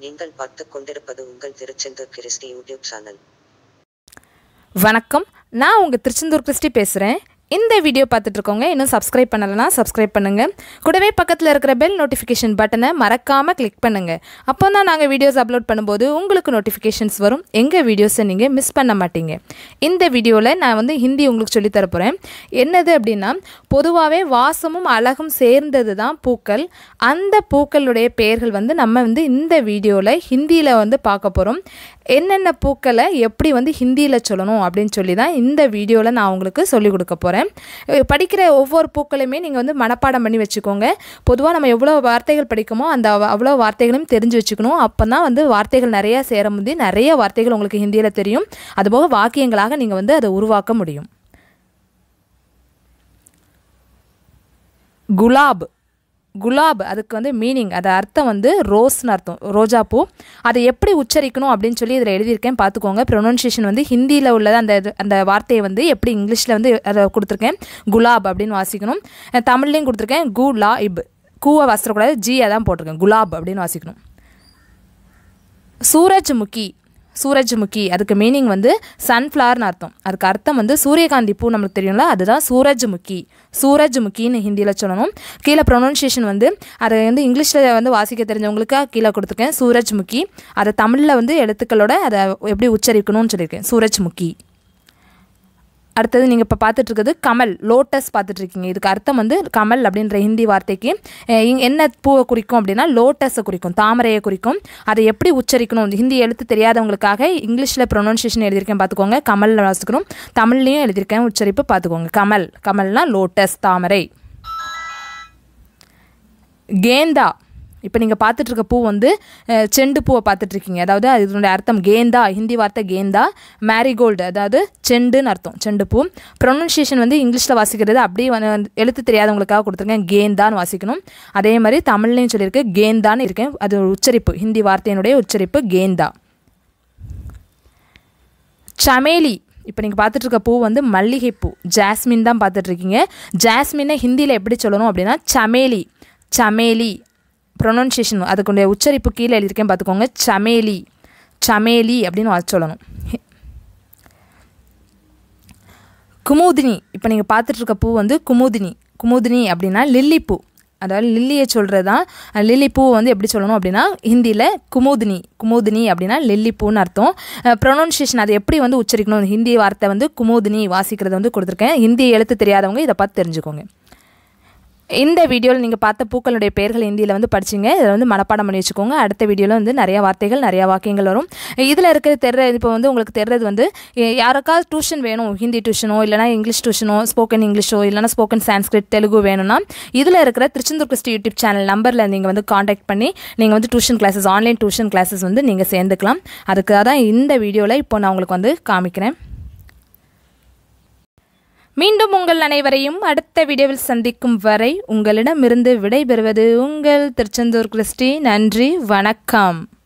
நீங்கள் பார்த்துக் கொண்டிருப்பது உங்கள் திருச்செந்தூர் கிறிஸ்டி யூடியூப் சேனல் வணக்கம் நான் உங்கள் திருச்செந்தூர் கிறிஸ்டி பேசுகிறேன் இந்த வீடியோ பார்த்துட்டு இருக்கவங்க இன்னும் சப்ஸ்கிரைப் பண்ணலைன்னா சப்ஸ்கிரைப் பண்ணுங்கள் கூடவே பக்கத்தில் இருக்கிற பெல் நோட்டிஃபிகேஷன் பட்டனை மறக்காமல் கிளிக் பண்ணுங்கள் அப்போ தான் நாங்கள் வீடியோஸ் அப்லோட் பண்ணும்போது உங்களுக்கு நோட்டிஃபிகேஷன்ஸ் வரும் எங்கள் வீடியோஸை நீங்கள் மிஸ் பண்ண மாட்டீங்க இந்த வீடியோவில் நான் வந்து ஹிந்தி உங்களுக்கு சொல்லித் தரப் போகிறேன் என்னது அப்படின்னா பொதுவாகவே வாசமும் அழகும் சேர்ந்தது தான் பூக்கள் அந்த பூக்களுடைய பெயர்கள் வந்து நம்ம வந்து இந்த வீடியோவில் ஹிந்தியில் வந்து பார்க்க போகிறோம் என்னென்ன பூக்களை எப்படி வந்து ஹிந்தியில் சொல்லணும் அப்படின்னு சொல்லி தான் இந்த வீடியோவில் நான் உங்களுக்கு சொல்லிக் கொடுக்க போகிறேன் படிக்கிற ஒவ்வொரு பூக்களுமே நீங்கள் வந்து மனப்பாடம் பண்ணி வச்சுக்கோங்க பொதுவாக நம்ம எவ்வளோ வார்த்தைகள் படிக்குமோ அந்த அவ- அவ்வளோ வார்த்தைகளையும் தெரிஞ்சு வச்சுக்கணும் அப்போ தான் வந்து வார்த்தைகள் நிறையா சேர முந்தி நிறைய வார்த்தைகள் உங்களுக்கு ஹிந்தியில் தெரியும் அதுபோக வாக்கியங்களாக நீங்கள் வந்து அதை உருவாக்க முடியும் குலாப் குலாப் அதுக்கு வந்து மீனிங் அது அர்த்தம் வந்து ரோஸ்னு அர்த்தம் ரோஜாப்பூ அதை எப்படி உச்சரிக்கணும் அப்படின்னு சொல்லி இதில் எழுதியிருக்கேன் பார்த்துக்கோங்க ப்ரொனன்சியேஷன் வந்து ஹிந்தியில் உள்ளது அந்த இது- அந்த வார்த்தையை வந்து எப்படி இங்கிலீஷில் வந்து அதை கொடுத்துருக்கேன் குலாப் அப்படின்னு வாசிக்கணும் அஹ் தமிழ்லையும் கொடுத்துருக்கேன் கு லா இப் கூவை வாசிடக்கூடாது ஜி அதான் போட்டிருக்கேன் குலாப் அப்படின்னு வாசிக்கணும் சூரஜ்முகி சூரஜ்முகி அதுக்கு மீனிங் வந்து சன்ஃப்ளவர்னு அர்த்தம் அதுக்கு அர்த்தம் வந்து சூரியகாந்தி பூ நம்மளுக்கு தெரியும்ல அதுதான் சூரஜ்முகி சூரஜ்முகின்னு ஹிந்தியில் சொல்லணும் கீழே ப்ரொனன்சியேஷன் வந்து அதை வந்து இங்கிலீஷில் வந்து வாசிக்க தெரிஞ்சவங்களுக்காக கீழே கொடுத்துருக்கேன் சூரஜ்முகி அதை தமிழில் வந்து எழுத்துக்களோட அதை எப்படி உச்சரிக்கணும்னு சொல்லியிருக்கேன் சூரஜ்முகி அடுத்தது நீங்கள் இப்போ பார்த்துட்டு இருக்கிறது கமல் லோட்டஸ் பார்த்துட்டு இருக்கீங்க இதுக்கு அர்த்தம் வந்து கமல் அப்படின்ற ஹிந்தி வார்த்தைக்கு அஹ், இங்க என்ன பூவை குறிக்கும் அப்படின்னா லோட்டஸை குறிக்கும் தாமரையை குறிக்கும் அதை எப்படி உச்சரிக்கணும் ஹிந்தி எழுத்து தெரியாதவங்களுக்காக இங்கிலீஷில் ப்ரொனன்சியேஷன் எழுதியிருக்கேன் பார்த்துக்கோங்க கமலில் வாசிக்கணும் தமிழ்லையும் எழுதியிருக்கேன் உச்சரிப்பு பார்த்துக்கோங்க கமல் கமல்னா லோட்டஸ் தாமரை கேந்தா இப்போ நீங்கள் பார்த்துட்டு இருக்க பூ வந்து அஹ், செண்டு பூவை பார்த்துட்டு இருக்கீங்க அதாவது இதனுடைய அர்த்தம் கேந்தா ஹிந்தி வார்த்தை கேந்தா மேரிகோல்டு அதாவது செண்டுன்னு அர்த்தம் செண்டு பூ ப்ரொனன்சியேஷன் வந்து இங்கிலீஷில் வாசிக்கிறது அப்படியே வந்து வந்து எழுத்து தெரியாதவங்களுக்காக கொடுத்துருக்கேன் கேந்தான்னு வாசிக்கணும் அதே மாதிரி தமிழ்லையும் சொல்லியிருக்கு கேந்தான்னு இருக்கேன் அது ஒரு உச்சரிப்பு ஹிந்தி வார்த்தையினுடைய உச்சரிப்பு கேந்தா சமேலி இப்போ நீங்கள் பார்த்துட்டு இருக்க பூ வந்து மல்லிகைப்பூ ஜாஸ்மின் தான் பார்த்துட்டு இருக்கீங்க ஜாஸ்மினை ஹிந்தியில் எப்படி சொல்லணும் அப்படின்னா சமேலி சமேலி ப்ரொனன்சியேஷன் அதுக்குடைய உச்சரிப்பு கீழே எழுதியிருக்கேன் பார்த்துக்கோங்க சமேலி சமேலி அப்படின்னு வா- சொல்லணும் குமுதினி இப்போ நீங்கள் பார்த்துட்டு இருக்க பூ வந்து குமுதினி குமுதினி அப்படின்னா லில்லி பூ அதாவது லில்லியை சொல்கிறது தான் லில்லி பூ வந்து எப்படி சொல்லணும் அப்படின்னா ஹிந்தியில் குமுதினி குமுதினி அப்படின்னா லில்லி பூன்னு அர்த்தம் ப்ரொனன்சியேஷன் அது எப்படி வந்து உச்சரிக்கணும் ஹிந்தி வார்த்தை வந்து குமுதினி வாசிக்கிறது வந்து கொடுத்துருக்கேன் ஹிந்தி எழுத்து தெரியாதவங்க இதை பார்த்து தெரிஞ்சுக்கோங்க இந்த வீடியோவில் நீங்கள் பார்த்த பூக்களுடைய பெயர்கள் ஹிந்தியில் வந்து படிச்சிங்க இதை வந்து மனப்பாடம் பண்ணி வச்சுக்கோங்க அடுத்த வீடியோவில் வந்து நிறைய வார்த்தைகள் நிறைய வாக்கியங்கள் வரும் இதில் இருக்கிற தெரிய இப்போ வந்து உங்களுக்கு தெரிறது வந்து எ- யாருக்காவது டியூஷன் வேணும் ஹிந்தி டியூஷனோ இல்லைனா இங்கிலீஷ் டியூஷனோ ஸ்போக்கன் இங்கிலீஷோ இல்லைனா ஸ்போக்கன் சான்ஸ்கிரிட் தெலுங்கு வேணும்னா இதில் இருக்கிற திருச்செந்தூர் கிறிஸ்டி யூடியூப் சேனல் நம்பரில் நீங்கள் வந்து காண்டாக்ட் பண்ணி நீங்கள் வந்து tuition classes online tuition classes வந்து நீங்கள் சேர்ந்துக்கலாம் அதுக்காக தான் இந்த வீடியோவில் இப்போ நான் உங்களுக்கு வந்து காமிக்கிறேன் மீண்டும் உங்கள் அனைவரையும் அடுத்த வீடியோவில் சந்திக்கும் வரை உங்களிடமிருந்து விடைபெறுவது உங்கள் திருச்செந்தூர் கிறிஸ்டி நன்றி வணக்கம்